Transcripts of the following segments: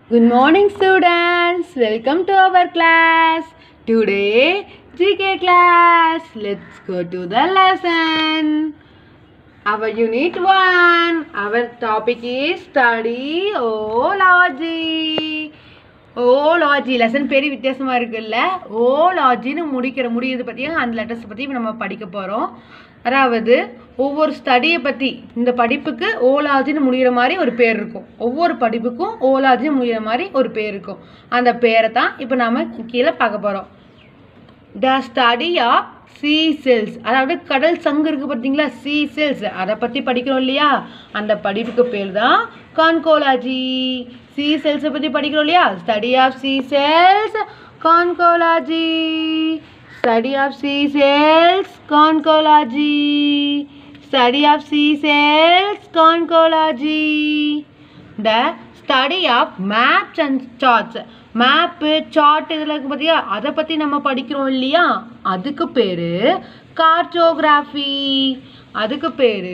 Good morning, students. Welcome to our class. Today, GK class. Let's go to the lesson. Our unit 1. Our topic is study oology. Oology lesson பேர் வித்தியாசமாக இருக்குல்ல ஓலாஜின்னு முடிக்கிற முடியுது பற்றியும் அந்த letters பற்றி இப்போ நம்ம படிக்க போகிறோம் அதாவது ஒவ்வொரு ஸ்டடியை பற்றி இந்த படிப்புக்கு ஓலாஜின்னு முடிகிற மாதிரி ஒரு பேர் இருக்கும் ஒவ்வொரு படிப்புக்கும் ஓலாஜின்னு முடிகிற மாதிரி ஒரு பேர் இருக்கும் அந்த பேரை தான் இப்போ நாம் கீழே பார்க்க போகிறோம் the study of sea shells அதாவது கடல் சங்கு இருக்குது பார்த்தீங்களா சீ செல்ஸ் அதை பற்றி படிக்கிறோம் இல்லையா அந்த படிப்புக்கு பேர் தான் கான்கோலாஜி சீ செல்ஸை பற்றி படிக்கிறோம் இல்லையா study of sea shells conchology study of sea shells conchology study of sea shells conchology the study of maps and charts map chart இதில் இருக்கு பார்த்தியா அதை பற்றி நம்ம படிக்கிறோம் இல்லையா அதுக்கு பேர் கார்டோகிராஃபி அதுக்கு பேர்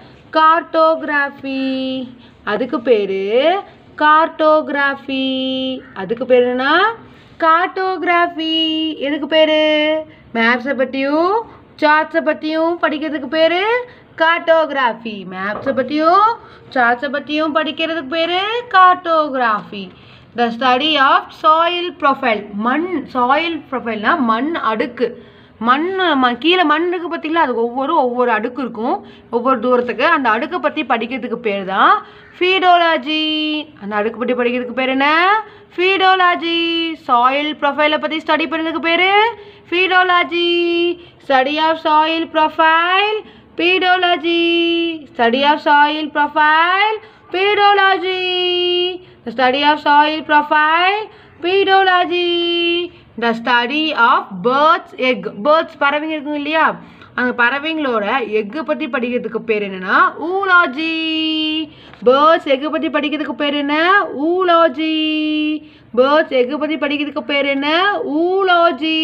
கார்டோகிராஃபி அதுக்கு பேர் கார்டோகிராஃபி அதுக்கு பேர் என்ன கார்டோகிராஃபி எதுக்கு பேர் மேப்ஸை பற்றியும் சார்ட்ஸை பற்றியும் படிக்கிறதுக்கு பேர் கார்டோகிராஃபி மேப்ஸை பற்றியும் சார்ட்ஸை பற்றியும் படிக்கிறதுக்கு பேர் cartography the study of soil profile மண் சாயில் ப்ரொஃபைல்னா மண் அடுக்கு மண் ம கீழே மண் இருக்குது பார்த்தீங்களா அது ஒவ்வொரு ஒவ்வொரு அடுக்கு இருக்கும் ஒவ்வொரு தூரத்துக்கு அந்த அடுக்கை பற்றி படிக்கிறதுக்கு பேர் தான் ஃபீடோலாஜி அந்த அடுக்கு பற்றி படிக்கிறதுக்கு பேர் என்ன ஃபீடோலாஜி சாயில் ப்ரொஃபைலை பற்றி ஸ்டடி பண்ணுறதுக்கு பேர் pedology study of soil profile pedology study of soil profile pedology the study of soil profile pedology the study of birds egg birds பறவைங்க இருக்குங்க இல்லையா அந்த பறவைங்களோட எக்கு பற்றி படிக்கிறதுக்கு பேர் என்னன்னா ஊலாஜி பேர்ட்ஸ் எக்கு பற்றி படிக்கிறதுக்கு பேர் என்ன ஊலாஜி பேர்ட்ஸ் எக்கு பற்றி படிக்கிறதுக்கு பேர் என்ன oology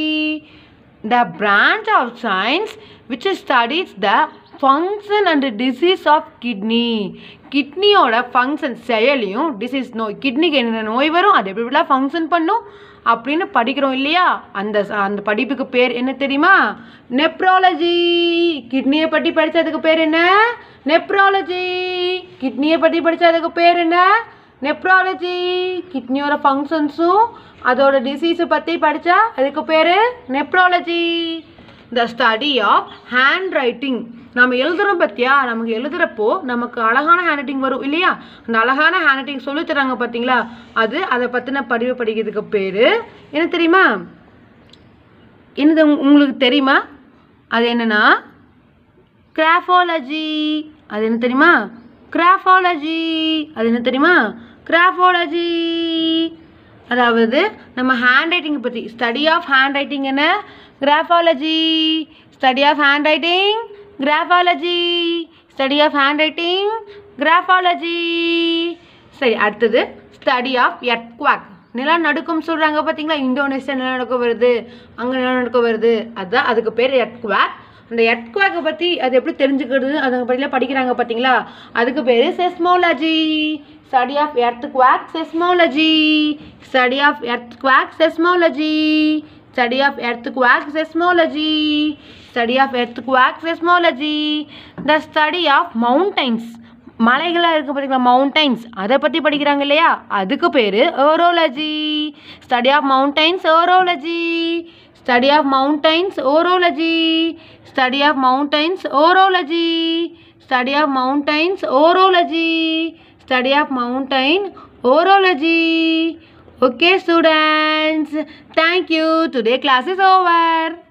the branch of science which studies the function and disease of kidney கிட்னியோட ஃபங்க்ஷன் செயலையும் டிசீஸ் நோய் கிட்னிக்கு என்ன நோய் வரும் அது எப்படி எப்படிலாம் ஃபங்க்ஷன் பண்ணும் அப்படின்னு படிக்கிறோம் இல்லையா அந்த அந்த படிப்புக்கு பேர் என்ன தெரியுமா நெப்ராலஜி கிட்னியை பற்றி படித்ததுக்கு பேர் என்ன நெப்ராலஜி கிட்னியை பற்றி படித்ததுக்கு பேர் என்ன நெப்ராலஜி கிட்னியோட ஃபங்க்ஷன்ஸும் அதோட டிசீஸை பற்றி படித்தா அதுக்கு பேர் nephrology the study of handwriting நம்ம எழுதுகிறோம் பற்றியா நமக்கு எழுதுகிறப்போ நமக்கு அழகான ஹேண்ட் ரைட்டிங் வரும் இல்லையா அந்த அழகான ஹேண்ட் ரைட்டிங் சொல்லித்தராங்க பார்த்தீங்களா அது அதை பற்றின படிவை படிக்கிறதுக்கு பேர் என்ன தெரியுமா என்னது உங்களுக்கு தெரியுமா அது என்னென்னா கிராஃபாலஜி அது என்ன தெரியுமா கிராஃபாலஜி அது என்ன தெரியுமா கிராஃபாலஜி அதாவது நம்ம ஹேண்ட் ரைட்டிங்கை பற்றி ஸ்டடி ஆஃப் ஹேண்ட் ரைட்டிங் என்ன graphology study of handwriting graphology study of handwriting graphology சரி அடுத்தது ஸ்டடி ஆஃப் எர்த்குவாக் நிலநடுக்கம் சொல்கிறாங்க பார்த்தீங்களா இந்தோனேஷியா நிலநடுக்கம் வருது அங்கே நிலநடுக்கம் வருது அதுதான் அதுக்கு பேர் எர்த்குவாக் அந்த எர்த்குவாக்கை பற்றி அது எப்படி தெரிஞ்சுக்கிறது அதை பற்றிலாம் படிக்கிறாங்க பார்த்தீங்களா அதுக்கு பேர் seismology study of earthquake seismology study of earthquake seismology study of earthquake seismology study of earthquake seismology the study of mountains மலைகளாக இருக்குது பார்த்தீங்களா மவுண்டைன்ஸ் அதை பற்றி படிக்கிறாங்க இல்லையா அதுக்கு பேர் orology study of mountains orology study of mountains orology study of mountains orology study of mountains orology study of mountain orology okay students thank you today class is over